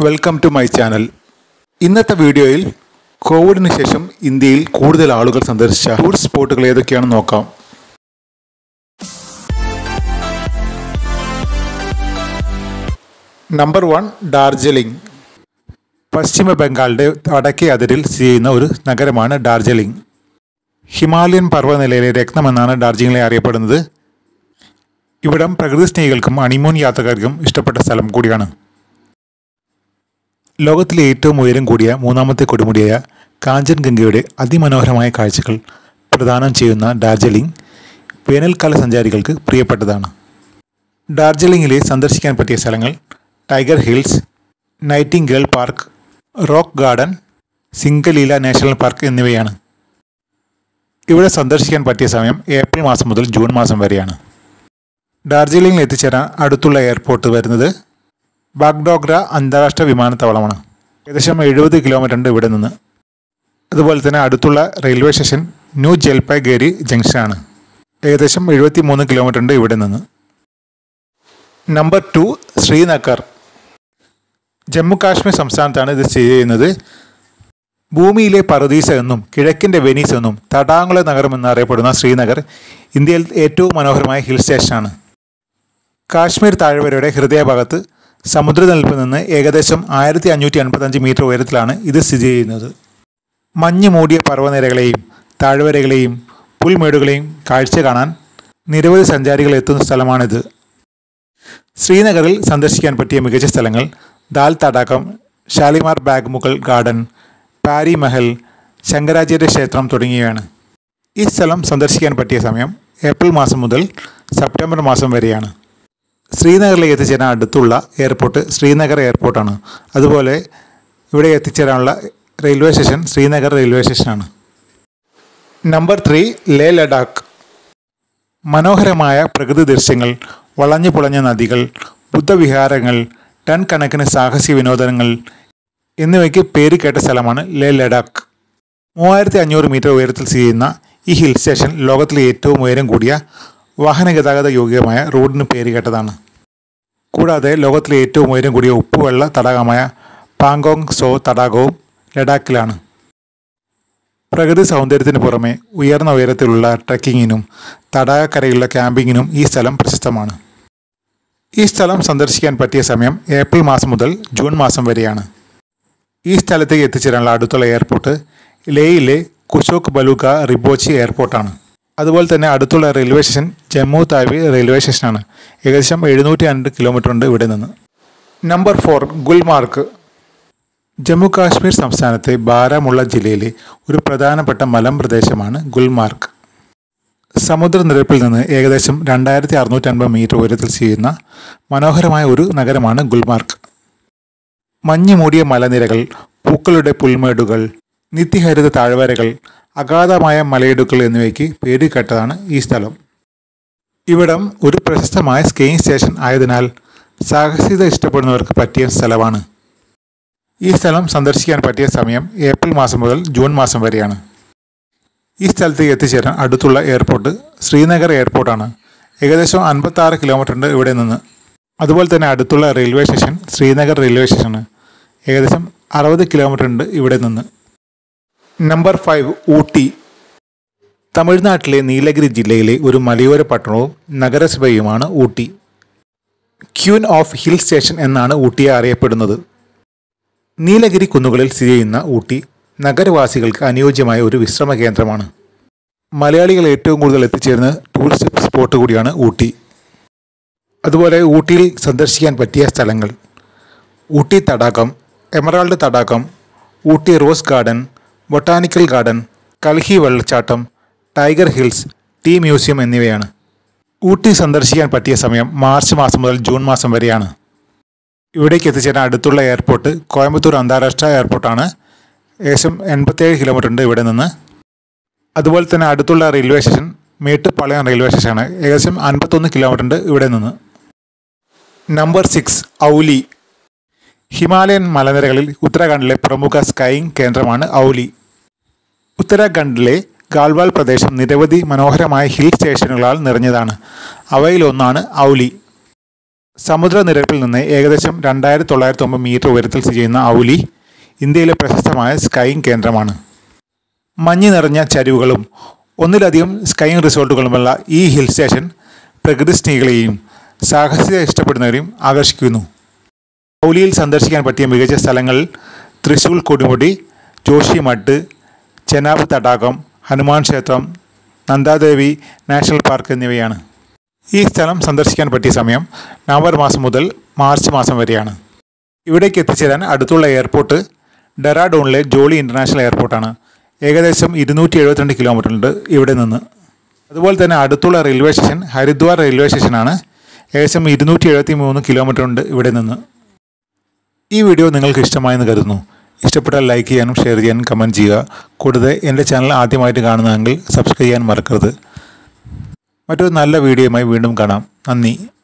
welcome to my channel ഇന്നത്തെ വീഡിയോയിൽ കോവിഡിന് ശേഷം ഇന്ത്യയിൽ കൂടുതൽ ആളുകൾ സന്ദർശിച്ച ടൂറിസ്റ്റ് സ്പോട്ടുകൾ ഏതൊക്കെയാണെന്ന് നോക്കാം നമ്പർ വൺ ഡാർജിലിംഗ് പശ്ചിമ ബംഗാളിൻ്റെ വടക്കേ അതിരിൽ സ്ഥിതി ചെയ്യുന്ന ഒരു നഗരമാണ് ഡാർജിലിംഗ് ഹിമാലയൻ പർവ്വതനിലയിലെ രത്നമെന്നാണ് ഡാർജിലിംഗിലെ അറിയപ്പെടുന്നത് ഇവിടം പ്രകൃതി സ്നേഹികൾക്കും ഹണിമൂൺ യാത്രക്കാർക്കും ഇഷ്ടപ്പെട്ട സ്ഥലം കൂടിയാണ് ലോകത്തിലെ ഏറ്റവും ഉയരം കൂടിയ മൂന്നാമത്തെ കൊടുമുടിയായ കാഞ്ചൻഗംഗയുടെ അതിമനോഹരമായ കാഴ്ചകൾ പ്രദാനം ചെയ്യുന്ന ഡാർജിലിംഗ് വേനൽക്കാല സഞ്ചാരികൾക്ക് പ്രിയപ്പെട്ടതാണ് ഡാർജിലിംഗിലെ സന്ദർശിക്കാൻ പറ്റിയ സ്ഥലങ്ങൾ Tiger Hills Nightingale Park Rock Garden Singalila National Park എന്നിവയാണ് ഇവിടെ സന്ദർശിക്കാൻ പറ്റിയ സമയം ഏപ്രിൽ മാസം മുതൽ ജൂൺ മാസം വരെയാണ് ഡാർജിലിംഗിൽ എത്തിച്ചേരാൻ അടുത്തുള്ള എയർപോർട്ട് വരുന്നത് ബാഗ്ഡോഗ്ര അന്താരാഷ്ട്ര വിമാനത്താവളമാണ് ഏകദേശം എഴുപത് കിലോമീറ്റർ ഉണ്ട് ഇവിടെ നിന്ന് അതുപോലെ തന്നെ അടുത്തുള്ള റെയിൽവേ സ്റ്റേഷൻ ന്യൂ ജൽപായ്ഗേരി ജംഗ്ഷനാണ് ഏകദേശം എഴുപത്തി മൂന്ന് കിലോമീറ്റർ ഉണ്ട് ഇവിടെ നിന്ന് നമ്പർ ടു ശ്രീനഗർ ജമ്മു കാശ്മീർ സംസ്ഥാനത്താണ് ഇത് സ്ഥിതി ചെയ്യുന്നത് ഭൂമിയിലെ പറുദീസ എന്നും കിഴക്കിൻ്റെ വെനീസ് എന്നും തടാകങ്ങളുടെ നഗരം എന്നറിയപ്പെടുന്ന ശ്രീനഗർ ഇന്ത്യയിൽ ഏറ്റവും മനോഹരമായ ഹിൽ സ്റ്റേഷനാണ് കാശ്മീർ താഴ്വരയുടെ ഹൃദയഭാഗത്ത് സമുദ്രനിരപ്പിൽ നിന്ന് ഏകദേശം ആയിരത്തി അഞ്ഞൂറ്റി അൻപത്തഞ്ച് മീറ്റർ ഉയരത്തിലാണ് ഇത് സ്ഥിതി ചെയ്യുന്നത് മഞ്ഞ് മൂടിയ പർവ്വനിരകളെയും താഴ്വരകളെയും പുൽമേടുകളെയും കാഴ്ച കാണാൻ നിരവധി സഞ്ചാരികൾ എത്തുന്ന സ്ഥലമാണിത് ശ്രീനഗറിൽ സന്ദർശിക്കാൻ പറ്റിയ മികച്ച സ്ഥലങ്ങൾ ദാൽ തടാകം ഷാലിമാർ ബാഗ് മുഗൾ ഗാർഡൻ പാരി മഹൽ ശങ്കരാചാര്യ ക്ഷേത്രം തുടങ്ങിയവയാണ് ഈ സ്ഥലം സന്ദർശിക്കാൻ പറ്റിയ സമയം ഏപ്രിൽ മാസം മുതൽ സെപ്റ്റംബർ മാസം വരെയാണ് ശ്രീനഗറിലേക്ക് എത്തിച്ചേരാൻ അടുത്തുള്ള എയർപോർട്ട് ശ്രീനഗർ എയർപോർട്ടാണ് അതുപോലെ ഇവിടെ എത്തിച്ചേരാനുള്ള റെയിൽവേ സ്റ്റേഷൻ ശ്രീനഗർ റെയിൽവേ സ്റ്റേഷനാണ് നമ്പർ ത്രീ ലേ ലഡാക്ക് മനോഹരമായ പ്രകൃതി ദൃശ്യങ്ങൾ വളഞ്ഞു പുളഞ്ഞ നദികൾ ബുദ്ധവിഹാരങ്ങൾ ടൺ കണക്കിന് സാഹസിക വിനോദങ്ങൾ എന്നിവയ്ക്ക് പേര് കേട്ട സ്ഥലമാണ് ലേ ലഡാക്ക് മൂവായിരത്തി അഞ്ഞൂറ് മീറ്റർ ഉയരത്തിൽ സ്ഥിതി ചെയ്യുന്ന ഈ ഹിൽ സ്റ്റേഷൻ ലോകത്തിലെ ഏറ്റവും ഉയരം കൂടിയ വാഹന ഗതാഗത യോഗ്യമായ റോഡിന് പേര് കേട്ടതാണ് കൂടാതെ ലോകത്തിലെ ഏറ്റവും ഉയരം കൂടിയ ഉപ്പുവെള്ള തടാകമായ പാങ്കോങ് സോ തടാകവും ലഡാക്കിലാണ് പ്രകൃതി സൗന്ദര്യത്തിന് പുറമെ ഉയർന്ന ഉയരത്തിലുള്ള ട്രക്കിങ്ങിനും തടാകക്കരയിലുള്ള ക്യാമ്പിങ്ങിനും ഈ സ്ഥലം പ്രശസ്തമാണ് ഈ സ്ഥലം സന്ദർശിക്കാൻ പറ്റിയ സമയം ഏപ്രിൽ മാസം മുതൽ ജൂൺ മാസം വരെയാണ് ഈ സ്ഥലത്തേക്ക് എത്തിച്ചേരാനുള്ള അടുത്തുള്ള എയർപോർട്ട് ലേയിലെ കുഷോക്ക് ബലൂക്ക റിബോച്ചി എയർപോർട്ടാണ് അതുപോലെ തന്നെ അടുത്തുള്ള railway station Jammu Tawi railway സ്റ്റേഷനാണ് ഏകദേശം എഴുന്നൂറ്റി അൻപത് കിലോമീറ്റർ ഉണ്ട് ഇവിടെ നിന്ന് നമ്പർ ഫോർ ഗുൽമാർഗ് ജമ്മു കാശ്മീർ സംസ്ഥാനത്തെ ബാരാമുള്ള ജില്ലയിലെ ഒരു പ്രധാനപ്പെട്ട മലമ്പ്രദേശമാണ് ഗുൽമാർഗ് സമുദ്രനിരപ്പിൽ നിന്ന് ഏകദേശം രണ്ടായിരത്തി അറുന്നൂറ്റി അൻപത് മീറ്റർ ഉയരത്തിൽ ചെയ്യുന്ന മനോഹരമായ ഒരു നഗരമാണ് ഗുൽമാർഗ് മഞ്ഞു മൂടിയ മലനിരകൾ പൂക്കളുടെ പുൽമേടുകൾ നിത്യഹരിത താഴ്വരകൾ അഗാധമായ മലയിടുക്കൾ എന്നിവയ്ക്ക് പേര് കേട്ടതാണ് ഈ സ്ഥലം ഇവിടം ഒരു പ്രശസ്തമായ സ്കീയിങ് സ്റ്റേഷൻ ആയതിനാൽ സാഹസികത ഇഷ്ടപ്പെടുന്നവർക്ക് പറ്റിയ സ്ഥലമാണ് ഈ സ്ഥലം സന്ദർശിക്കാൻ പറ്റിയ സമയം ഏപ്രിൽ മാസം മുതൽ ജൂൺ മാസം വരെയാണ് ഈ സ്ഥലത്തേക്ക് എത്തിച്ചേരാൻ അടുത്തുള്ള എയർപോർട്ട് ശ്രീനഗർ എയർപോർട്ടാണ് ഏകദേശം അൻപത്താറ് കിലോമീറ്റർ ഉണ്ട് ഇവിടെ നിന്ന് അതുപോലെ തന്നെ അടുത്തുള്ള റെയിൽവേ സ്റ്റേഷൻ ശ്രീനഗർ റെയിൽവേ സ്റ്റേഷനാണ് ഏകദേശം അറുപത് കിലോമീറ്റർ ഉണ്ട് ഇവിടെ നിന്ന് നമ്പർ ഫൈവ് ഊട്ടി തമിഴ്നാട്ടിലെ നീലഗിരി ജില്ലയിലെ ഒരു മലയോര പട്ടണവും നഗരസഭയുമാണ് Ooty queen of hill station എന്നാണ് ഊട്ടിയെ അറിയപ്പെടുന്നത് നീലഗിരി കുന്നുകളിൽ സ്ഥിതി ചെയ്യുന്ന ഊട്ടി നഗരവാസികൾക്ക് അനുയോജ്യമായ ഒരു വിശ്രമ കേന്ദ്രമാണ് മലയാളികൾ ഏറ്റവും കൂടുതൽ എത്തിച്ചേരുന്ന ടൂറിസ്റ്റ് സ്പോട്ട് കൂടിയാണ് ഊട്ടി അതുപോലെ ഊട്ടിയിൽ സന്ദർശിക്കാൻ പറ്റിയ സ്ഥലങ്ങൾ ഊട്ടി തടാകം എമറാൾഡ് തടാകം Ooty rose garden botanical garden കൽഹി വെള്ളച്ചാട്ടം ടൈഗർ ഹിൽസ് ടീ മ്യൂസിയം എന്നിവയാണ് ഊട്ടി സന്ദർശിക്കാൻ പറ്റിയ സമയം മാർച്ച് മാസം മുതൽ ജൂൺ മാസം വരെയാണ് ഇവിടേക്ക് എത്തിച്ചേരാൻ അടുത്തുള്ള എയർപോർട്ട് കോയമ്പത്തൂർ അന്താരാഷ്ട്ര എയർപോർട്ടാണ് ഏകദേശം എൺപത്തേഴ് കിലോമീറ്റർ ഉണ്ട് ഇവിടെ നിന്ന് അതുപോലെ തന്നെ അടുത്തുള്ള റെയിൽവേ സ്റ്റേഷൻ മേട്ടുപ്പാളയം റെയിൽവേ സ്റ്റേഷനാണ് ഏകദേശം അൻപത്തൊന്ന് കിലോമീറ്റർ ഉണ്ട് ഇവിടെ നിന്ന് നമ്പർ സിക്സ് ഔലി ഹിമാലയൻ മലനിരകളിൽ ഉത്തരാഖണ്ഡിലെ പ്രമുഖ സ്കൈയിങ് കേന്ദ്രമാണ് ഔലി ഉത്തരാഖണ്ഡിലെ ഗാൽവാൽ പ്രദേശം നിരവധി മനോഹരമായ ഹിൽ സ്റ്റേഷനുകളാൽ നിറഞ്ഞതാണ് അവയിലൊന്നാണ് ഔലി സമുദ്രനിരപ്പിൽ നിന്ന് ഏകദേശം രണ്ടായിരത്തി തൊള്ളായിരത്തി ഒമ്പത് മീറ്റർ ഉയരത്തിൽ സ്ഥിതി ചെയ്യുന്ന ഔലി ഇന്ത്യയിലെ പ്രശസ്തമായ സ്കൈയിങ് കേന്ദ്രമാണ് മഞ്ഞ് നിറഞ്ഞ ചരിവുകളും ഒന്നിലധികം സ്കൈയിങ് റിസോർട്ടുകളുമുള്ള ഈ ഹിൽ സ്റ്റേഷൻ പ്രകൃതി സ്നേഹികളെയും സാഹസികത ഇഷ്ടപ്പെടുന്നവരെയും ആകർഷിക്കുന്നു ഔലിയിൽ സന്ദർശിക്കാൻ പറ്റിയ മികച്ച സ്ഥലങ്ങളിൽ തൃശൂൽ കൊടുമുടി ജോഷിമഠ് ചെനാബ് തടാകം ഹനുമാൻ ക്ഷേത്രം നന്ദാദേവി നാഷണൽ പാർക്ക് എന്നിവയാണ് ഈ സ്ഥലം സന്ദർശിക്കാൻ പറ്റിയ സമയം നവംബർ മാസം മുതൽ മാർച്ച് മാസം വരെയാണ് ഇവിടേക്ക് എത്തിച്ചേരാൻ അടുത്തുള്ള എയർപോർട്ട് ഡെറാഡൂണിലെ ജോളി ഇൻ്റർനാഷണൽ എയർപോർട്ടാണ് ഏകദേശം ഇരുന്നൂറ്റി എഴുപത്തിരണ്ട് കിലോമീറ്റർ ഉണ്ട് ഇവിടെ നിന്ന് അതുപോലെ തന്നെ അടുത്തുള്ള റെയിൽവേ സ്റ്റേഷൻ ഹരിദ്വാർ റെയിൽവേ സ്റ്റേഷനാണ് ഏകദേശം ഇരുന്നൂറ്റി എഴുപത്തി മൂന്ന് കിലോമീറ്റർ ഉണ്ട് ഇവിടെ നിന്ന് ഈ വീഡിയോ നിങ്ങൾക്ക് ഇഷ്ടമായെന്ന് കരുതുന്നു ഇഷ്ടപ്പെട്ടാൽ ലൈക്ക് ചെയ്യാനും ഷെയർ ചെയ്യാനും കമൻറ്റ് ചെയ്യുക കൂടാതെ എൻ്റെ ചാനൽ ആദ്യമായിട്ട് കാണുന്നതെങ്കിൽ സബ്സ്ക്രൈബ് ചെയ്യാൻ മറക്കരുത് മറ്റൊരു നല്ല വീഡിയോയുമായി വീണ്ടും കാണാം നന്ദി